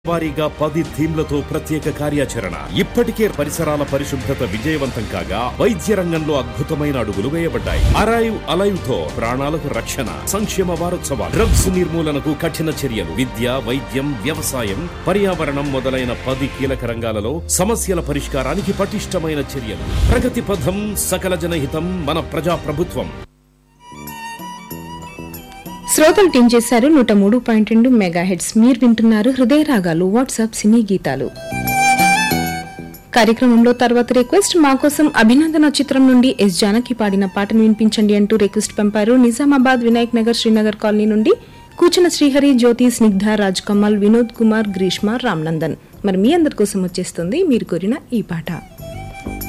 వారీగా పది థీమ్లతో ప్రత్యేక కార్యాచరణ ఇప్పటికే పరిసరాల పరిశుభ్రత విజయవంతం కాగా వైద్య రంగంలో అద్భుతమైన అడుగులు వేయబడ్డాయి అరైవ్ అలైవ్ తో ప్రాణాలకు రక్షణ సంక్షేమ వారోత్సవాలు డ్రగ్స్ నిర్మూలనకు కఠిన చర్యలు విద్య వైద్యం వ్యవసాయం పర్యావరణం మొదలైన పది కీలక రంగాలలో సమస్యల పరిష్కారానికి పటిష్టమైన చర్యలు ప్రగతి పథం సకల జనహితం మన ప్రజా ప్రభుత్వం శ్రోతలు టీం చేశారు నూట మూడు పాయింట్ రెండు మెగా హెడ్స్ మీరు వింటున్నారు హృదయ రాగాలు వాట్సాప్ సినీ గీతాలు కార్యక్రమంలో తర్వాత రిక్వెస్ట్ మా కోసం అభినందన చిత్రం నుండి ఎస్ జానకి పాడిన పాటను వినిపించండి అంటూ రిక్వెస్ట్ పంపారు నిజామాబాద్ వినాయక్ నగర్ శ్రీనగర్ కాలనీ నుండి కూచిన శ్రీహరి జ్యోతి స్నిగ్ధ రాజ్ కమల్ వినోద్ కుమార్ గ్రీష్మ రామ్నందన్ మరి మీ అందరి కోసం వచ్చేస్తుంది మీరు కోరిన ఈ పాట